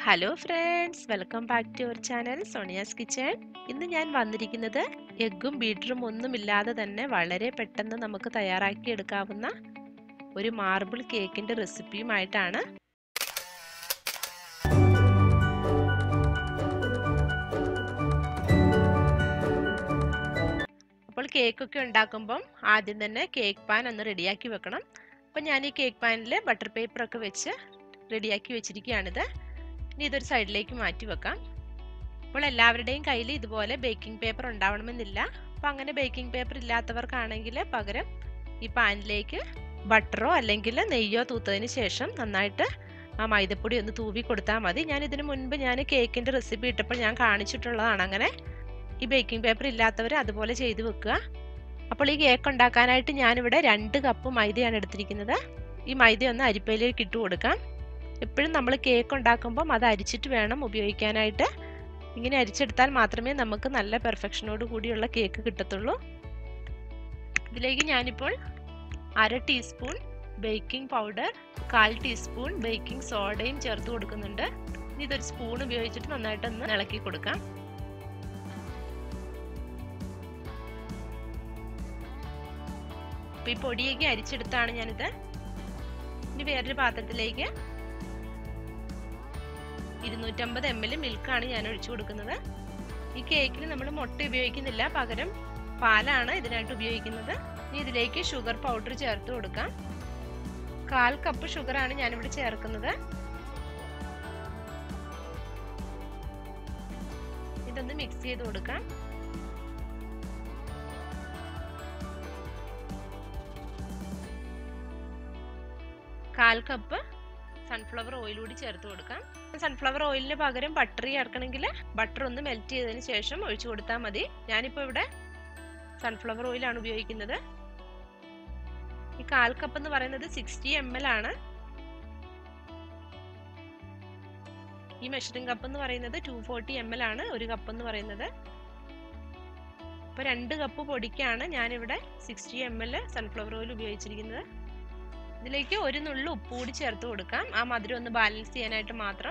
hello friends welcome back to our channel Sonia's kitchen ഇന്ന് ഞാൻ വന്നിരിക്കുന്നത് എഗ്ഗും ബീറ്ററും ഒന്നുമില്ലാതെ തന്നെ വളരെ പെട്ടെന്ന് നമുക്ക് തയ്യാറാക്കി എടുക്കാവുന്ന ഒരു മാർബിൾ കേക്കിൻ്റെ റെസിപ്പിയുമായിട്ടാണ് അപ്പോൾ കേക്കൊക്കെ ഉണ്ടാക്കുമ്പം ആദ്യം തന്നെ കേക്ക് പാൻ ഒന്ന് റെഡിയാക്കി വെക്കണം അപ്പം ഞാൻ ഈ കേക്ക് പാനിൽ ബട്ടർ പേപ്പറൊക്കെ വെച്ച് റെഡിയാക്കി വെച്ചിരിക്കുകയാണിത് ഇനി ഇതൊരു സൈഡിലേക്ക് മാറ്റി വെക്കാം അപ്പോൾ എല്ലാവരുടെയും കയ്യിൽ ഇതുപോലെ ബേക്കിംഗ് പേപ്പർ ഉണ്ടാവണമെന്നില്ല അപ്പോൾ അങ്ങനെ ബേക്കിംഗ് പേപ്പർ ഇല്ലാത്തവർക്കാണെങ്കിൽ പകരം ഈ പാനിലേക്ക് ബട്ടറോ അല്ലെങ്കിൽ നെയ്യോ തൂത്തതിന് ശേഷം നന്നായിട്ട് ആ മൈദപ്പൊടി ഒന്ന് തൂവി കൊടുത്താൽ മതി ഞാൻ ഇതിനു മുൻപ് ഞാൻ കേക്കിൻ്റെ റെസിപ്പി ഇട്ടപ്പോൾ ഞാൻ കാണിച്ചിട്ടുള്ളതാണ് അങ്ങനെ ഈ ബേക്കിംഗ് പേപ്പർ ഇല്ലാത്തവർ അതുപോലെ ചെയ്തു വെക്കുക അപ്പോൾ ഈ കേക്ക് ഉണ്ടാക്കാനായിട്ട് ഞാനിവിടെ രണ്ട് കപ്പ് മൈദയാണ് എടുത്തിരിക്കുന്നത് ഈ മൈദ ഒന്ന് അരിപ്പയിലേക്ക് ഇട്ട് കൊടുക്കാം എപ്പോഴും നമ്മൾ കേക്ക് ഉണ്ടാക്കുമ്പം അത് അരിച്ചിട്ട് വേണം ഉപയോഗിക്കാനായിട്ട് ഇങ്ങനെ അരിച്ചെടുത്താൽ മാത്രമേ നമുക്ക് നല്ല പെർഫെക്ഷനോട് കൂടിയുള്ള കേക്ക് കിട്ടത്തുള്ളൂ ഇതിലേക്ക് ഞാനിപ്പോൾ അര ടീസ്പൂൺ ബേക്കിംഗ് പൗഡർ കാൽ ടീസ്പൂൺ ബേക്കിംഗ് സോഡയും ചേർത്ത് കൊടുക്കുന്നുണ്ട് ഇതൊരു സ്പൂൺ ഉപയോഗിച്ചിട്ട് നന്നായിട്ടൊന്ന് ഇളക്കി കൊടുക്കാം അപ്പോൾ ഈ പൊടിയൊക്കെ അരിച്ചെടുത്താണ് ഞാനിത് ഇനി വേറൊരു പാത്രത്തിലേക്ക് ഇരുന്നൂറ്റമ്പത് എം എൽ മിൽക്കാണ് ഞാൻ ഒഴിച്ചു കൊടുക്കുന്നത് ഈ കേക്കിൽ നമ്മൾ മുട്ട ഉപയോഗിക്കുന്നില്ല പകരം പാലാണ് ഇതിനായിട്ട് ഉപയോഗിക്കുന്നത് ഇനി ഇതിലേക്ക് ഷുഗർ പൗഡർ ചേർത്ത് കൊടുക്കാം കാൽ കപ്പ് ഷുഗറാണ് ഞാനിവിടെ ചേർക്കുന്നത് ഇതൊന്ന് മിക്സ് ചെയ്ത് കൊടുക്കാം കാൽ കപ്പ് സൺഫ്ലവർ ഓയിൽ കൂടി ചേർത്ത് കൊടുക്കാം സൺഫ്ലവർ ഓയിലിന് പകരം ബട്ടർ ചേർക്കണമെങ്കിൽ ബട്ടർ ഒന്ന് മെൽറ്റ് ചെയ്തതിന് ശേഷം ഒഴിച്ചു കൊടുത്താൽ മതി ഞാനിപ്പോൾ ഇവിടെ സൺഫ്ലവർ ഓയിലാണ് ഉപയോഗിക്കുന്നത് ഈ കാൽ കപ്പ് എന്ന് പറയുന്നത് സിക്സ്റ്റി എം എൽ ആണ് ഈ മെഷറിംഗ് കപ്പ് എന്ന് പറയുന്നത് ടു ഫോർട്ടി എം എൽ ആണ് ഒരു കപ്പ് എന്ന് പറയുന്നത് അപ്പോൾ രണ്ട് കപ്പ് പൊടിക്കാണ് ഞാനിവിടെ sixty M L sunflower oil ഉപയോഗിച്ചിരിക്കുന്നത് ഇതിലേക്ക് ഒരു നുള്ളു ഉപ്പ് കൂടി ചേർത്ത് കൊടുക്കാം ആ മധുരം ഒന്ന് ബാലൻസ് ചെയ്യാനായിട്ട് മാത്രം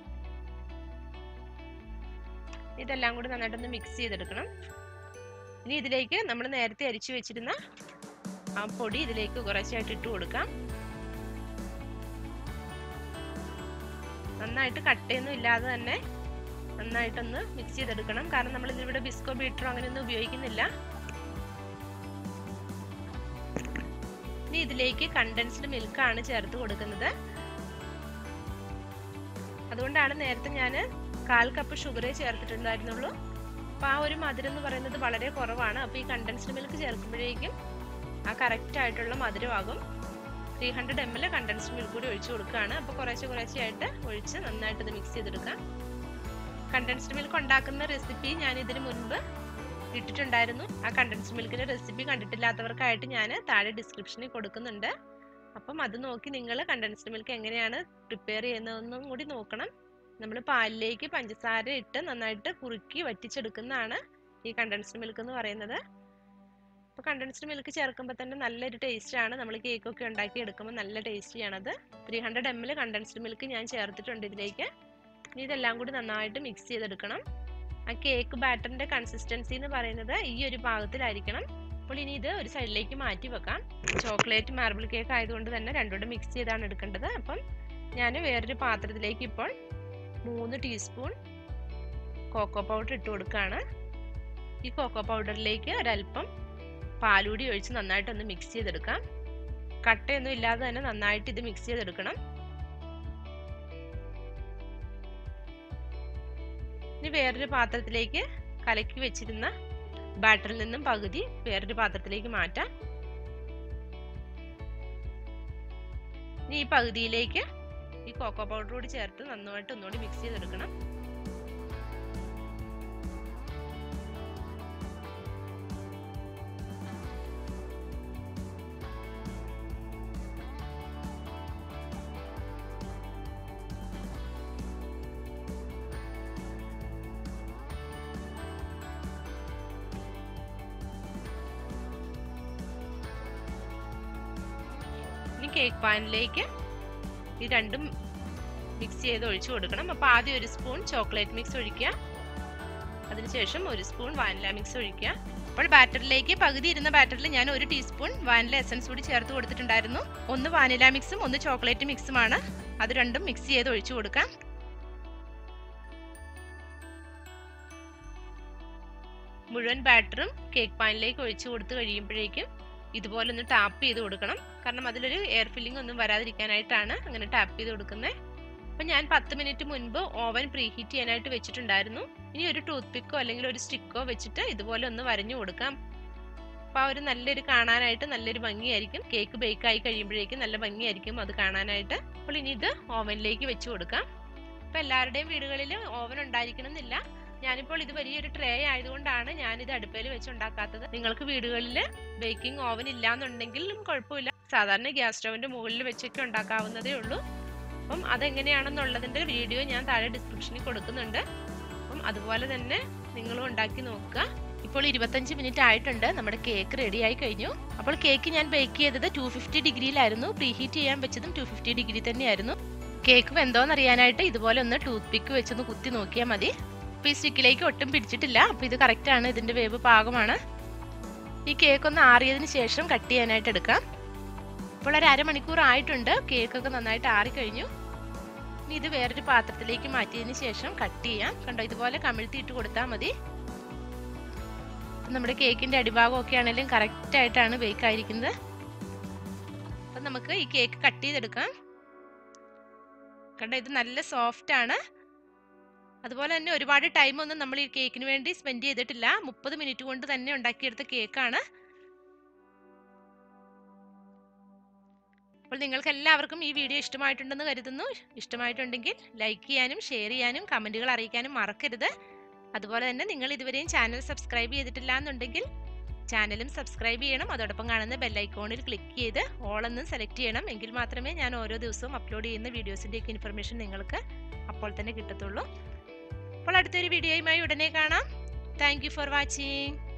ഇതെല്ലാം കൂടി നന്നായിട്ടൊന്ന് മിക്സ് ചെയ്തെടുക്കണം ഇനി ഇതിലേക്ക് നമ്മൾ നേരത്തെ അരിച്ചു വെച്ചിരുന്ന ആ പൊടി ഇതിലേക്ക് കുറച്ചായിട്ട് ഇട്ട് കൊടുക്കാം നന്നായിട്ട് കട്ടയൊന്നും ഇല്ലാതെ തന്നെ നന്നായിട്ടൊന്ന് മിക്സ് ചെയ്തെടുക്കണം കാരണം നമ്മൾ ഇതിവിടെ ബിസ്കോ ബീറ്ററോ അങ്ങനെയൊന്നും ഉപയോഗിക്കുന്നില്ല ഇനി ഇതിലേക്ക് കണ്ടൻസ്ഡ് മിൽക്കാണ് ചേർത്ത് കൊടുക്കുന്നത് അതുകൊണ്ടാണ് നേരത്തെ ഞാൻ കാൽ കപ്പ് ഷുഗറേ ചേർത്തിട്ടുണ്ടായിരുന്നുള്ളൂ അപ്പം ആ ഒരു മധുരം എന്ന് പറയുന്നത് വളരെ കുറവാണ് അപ്പോൾ ഈ കണ്ടൻസ്ഡ് മിൽക്ക് ചേർക്കുമ്പോഴേക്കും ആ കറക്റ്റ് ആയിട്ടുള്ള മധുരമാകും three hundred M L condensed milk കൂടി ഒഴിച്ചു കൊടുക്കുകയാണ് അപ്പോൾ കുറേശ്ശെ കുറേശ്ശെയായിട്ട് ഒഴിച്ച് നന്നായിട്ട് ഇത് മിക്സ് ചെയ്തെടുക്കാം കണ്ടൻസ്ഡ് മിൽക്ക് ഉണ്ടാക്കുന്ന റെസിപ്പി ഞാൻ ഇതിന് മുൻപ് ഇട്ടിട്ടുണ്ടായിരുന്നു ആ കണ്ടൻസ്ഡ് മിൽക്കിന്റെ റെസിപ്പി കണ്ടിട്ടില്ലാത്തവർക്കായിട്ട് ഞാൻ താഴെ ഡിസ്ക്രിപ്ഷനിൽ കൊടുക്കുന്നുണ്ട് അപ്പം അത് നോക്കി നിങ്ങൾ കണ്ടൻസ്ഡ് മിൽക്ക് എങ്ങനെയാണ് പ്രിപ്പയർ ചെയ്യുന്നതെന്നും കൂടി നോക്കണം നമ്മൾ പാലിലേക്ക് പഞ്ചസാര ഇട്ട് നന്നായിട്ട് കുറുക്കി വറ്റിച്ചെടുക്കുന്നതാണ് ഈ കണ്ടൻസ്ഡ് മിൽക്ക് എന്ന് പറയുന്നത് അപ്പോൾ കണ്ടൻസ്ഡ് മിൽക്ക് ചേർക്കുമ്പോൾ തന്നെ നല്ലൊരു ടേസ്റ്റാണ് നമ്മൾ കേക്കൊക്കെ ഉണ്ടാക്കി എടുക്കുമ്പോൾ നല്ല ടേസ്റ്റിയാണത് three hundred M L condensed milk ഞാൻ ചേർത്തിട്ടുണ്ട് ഇതിലേക്ക് ഇനി ഇതെല്ലാം കൂടി നന്നായിട്ട് മിക്സ് ചെയ്തെടുക്കണം ആ കേക്ക് ബാറ്ററിന്റെ കൺസിസ്റ്റൻസി എന്ന് പറയുന്നത് ഈ ഒരു പാകത്തിലായിരിക്കണം അപ്പോൾ ഇനി ഇത് ഒരു സൈഡിലേക്ക് മാറ്റി വെക്കാം ചോക്ലേറ്റ് മാർബിൾ കേക്ക് ആയതുകൊണ്ട് തന്നെ രണ്ടുകൂടെ മിക്സ് ചെയ്താണ് എടുക്കേണ്ടത് അപ്പം ഞാൻ വേറൊരു പാത്രത്തിലേക്ക് ഇപ്പോൾ മൂന്ന് ടീസ്പൂൺ കോക്കോ പൗഡർ ഇട്ട് കൊടുക്കുകയാണ് ഈ കോക്കോ പൗഡറിലേക്ക് ഒരല്പം പാലൂടി ഒഴിച്ച് നന്നായിട്ടൊന്ന് മിക്സ് ചെയ്തെടുക്കാം കട്ടയൊന്നും ഇല്ലാതെ തന്നെ നന്നായിട്ട് ഇത് മിക്സ് ചെയ്തെടുക്കണം ഇനി വേറൊരു പാത്രത്തിലേക്ക് കലക്കി വെച്ചിരുന്ന ബാറ്ററിൽ നിന്നും പകുതി വേറൊരു പാത്രത്തിലേക്ക് മാറ്റാം ഇനി ഈ പകുതിയിലേക്ക് ഈ കോക്കോ പൗഡർ കൂടി ചേർത്ത് നന്നായിട്ട് ഒന്നുകൂടി മിക്സ് ചെയ്തെടുക്കണം ഇനി കേക്ക് പാനിലേക്ക് ഈ രണ്ടും മിക്സ് മിക്സ് ചെയ്ത് ഒഴിച്ചു കൊടുക്കണം അപ്പോൾ ആദ്യം ഒരു സ്പൂൺ ചോക്ലേറ്റ് മിക്സ് ഒഴിക്കുക അതിനുശേഷം ഒരു സ്പൂൺ വാനില മിക്സ് ഒഴിക്കുക അപ്പോൾ ബാറ്ററിലേക്ക് പകുതി ഇരുന്ന ബാറ്ററിൽ ഞാൻ ഒരു ടീസ്പൂൺ വാനില എസൻസ് കൂടി ചേർത്ത് കൊടുത്തിട്ടുണ്ടായിരുന്നു ഒന്ന് വാനില മിക്സും ഒന്ന് ചോക്ലേറ്റ് മിക്സുമാണ് അത് രണ്ടും മിക്സ് ചെയ്ത് ഒഴിച്ചു കൊടുക്കാം മുഴുവൻ ബാറ്ററും കേക്ക് പാനിലേക്ക് ഒഴിച്ചു കൊടുത്ത് കഴിയുമ്പോഴേക്കും ഇതുപോലെ ഒന്ന് ടാപ്പ് ചെയ്ത് കൊടുക്കണം കാരണം അതിലൊരു എയർ ഫില്ലിംഗ് ഒന്നും വരാതിരിക്കാനായിട്ടാണ് അങ്ങനെ ടാപ്പ് ചെയ്ത് കൊടുക്കുന്നത് അപ്പം ഞാൻ പത്ത് മിനിറ്റ് മുൻപ് ഓവൻ പ്രീഹീറ്റ് ചെയ്യാനായിട്ട് വെച്ചിട്ടുണ്ടായിരുന്നു ഇനി ഒരു ടൂത്ത് പിക്കോ അല്ലെങ്കിൽ ഒരു സ്റ്റിക്കോ വെച്ചിട്ട് ഇതുപോലെ ഒന്ന് വരഞ്ഞു കൊടുക്കാം അപ്പോൾ ആ ഒരു നല്ലൊരു കാണാനായിട്ട് നല്ലൊരു ഭംഗിയായിരിക്കും കേക്ക് ബേക്ക് ആയി കഴിയുമ്പോഴേക്കും നല്ല ഭംഗിയായിരിക്കും അത് കാണാനായിട്ട് അപ്പോൾ ഇനി ഇത് ഓവനിലേക്ക് വെച്ച് കൊടുക്കാം അപ്പോൾ എല്ലാവരുടെയും വീടുകളിൽ ഓവൻ ഉണ്ടായിരിക്കണം എന്നില്ല ഞാനിപ്പോൾ ഇത് വലിയൊരു ട്രേ ആയതുകൊണ്ടാണ് ഞാനിത് അടുപ്പയിൽ വെച്ച് ഉണ്ടാക്കാത്തത് നിങ്ങൾക്ക് വീടുകളിൽ ബേക്കിംഗ് ഓവൻ ഇല്ലാന്നുണ്ടെങ്കിലും കുഴപ്പമില്ല സാധാരണ ഗ്യാസ് സ്റ്റൗവിൻ്റെ മുകളിൽ വെച്ചൊക്കെ ഉണ്ടാക്കാവുന്നതേ ഉള്ളൂ അപ്പം അതെങ്ങനെയാണെന്നുള്ളതിൻ്റെ വീഡിയോ ഞാൻ താഴെ ഡിസ്ക്രിപ്ഷനിൽ കൊടുക്കുന്നുണ്ട് അപ്പം അതുപോലെ തന്നെ നിങ്ങളും ഉണ്ടാക്കി നോക്കുക ഇപ്പോൾ ഇരുപത്തഞ്ച് മിനിറ്റ് ആയിട്ടുണ്ട് നമ്മുടെ കേക്ക് റെഡി ആയി കഴിഞ്ഞു അപ്പോൾ കേക്ക് ഞാൻ ബേക്ക് ചെയ്തത് ടു ഫിഫ്റ്റി ഡിഗ്രിയിലായിരുന്നു പ്രീഹീറ്റ് ചെയ്യാൻ വെച്ചതും ടു ഫിഫ്റ്റി ഡിഗ്രി തന്നെയായിരുന്നു കേക്ക് വെന്തോന്ന് അറിയാനായിട്ട് ഇതുപോലെ ഒന്ന് ടൂത്ത് പിക്ക് വെച്ചൊന്ന് കുത്തി നോക്കിയാൽ മതി അപ്പോൾ ഈ സ്റ്റിക്കിലേക്ക് ഒട്ടും പിടിച്ചിട്ടില്ല അപ്പോൾ ഇത് കറക്റ്റാണ് ഇതിൻ്റെ വേവ് പാകമാണ് ഈ കേക്ക് ഒന്ന് ആറിയതിന് ശേഷം കട്ട് ചെയ്യാനായിട്ട് എടുക്കാം ഇപ്പോൾ ഒരു അരമണിക്കൂർ ആയിട്ടുണ്ട് കേക്കൊക്കെ നന്നായിട്ട് ആറിക്കഴിഞ്ഞു ഇനി ഇത് വേറൊരു പാത്രത്തിലേക്ക് മാറ്റിയതിന് ശേഷം കട്ട് ചെയ്യാം കണ്ടോ ഇതുപോലെ കമിഴ്ത്തിയിട്ട് കൊടുത്താൽ മതി നമ്മുടെ കേക്കിൻ്റെ അടിഭാഗമൊക്കെ ആണെങ്കിലും കറക്റ്റ് ആയിട്ടാണ് ബേക്ക് ആയിരിക്കുന്നത് അപ്പം നമുക്ക് ഈ കേക്ക് കട്ട് ചെയ്തെടുക്കാം കണ്ടോ ഇത് നല്ല സോഫ്റ്റ് ആണ് അതുപോലെ തന്നെ ഒരുപാട് ടൈമൊന്നും നമ്മൾ ഈ കേക്കിന് വേണ്ടി സ്പെൻഡ് ചെയ്തിട്ടില്ല മുപ്പത് മിനിറ്റ് കൊണ്ട് തന്നെ ഉണ്ടാക്കിയെടുത്ത കേക്കാണ് അപ്പോൾ നിങ്ങൾക്ക് എല്ലാവർക്കും ഈ വീഡിയോ ഇഷ്ടമായിട്ടുണ്ടെന്ന് കരുതുന്നു ഇഷ്ടമായിട്ടുണ്ടെങ്കിൽ ലൈക്ക് ചെയ്യാനും ഷെയർ ചെയ്യാനും കമൻറ്റുകൾ അറിയിക്കാനും മറക്കരുത് അതുപോലെ തന്നെ നിങ്ങൾ ഇതുവരെയും ചാനൽ സബ്സ്ക്രൈബ് ചെയ്തിട്ടില്ല എന്നുണ്ടെങ്കിൽ ചാനലും സബ്സ്ക്രൈബ് ചെയ്യണം അതോടൊപ്പം കാണുന്ന ബെല്ലൈക്കോണിൽ ക്ലിക്ക് ചെയ്ത് ഓൾ എന്നും സെലക്ട് ചെയ്യണം എങ്കിൽ മാത്രമേ ഞാൻ ഓരോ ദിവസവും അപ്ലോഡ് ചെയ്യുന്ന വീഡിയോസിൻ്റെയൊക്കെ ഇൻഫർമേഷൻ നിങ്ങൾക്ക് അപ്പോൾ തന്നെ കിട്ടത്തുള്ളൂ അപ്പോൾ അടുത്തൊരു വീഡിയോയുമായി ഉടനെ കാണാം താങ്ക് ഫോർ വാച്ചിങ്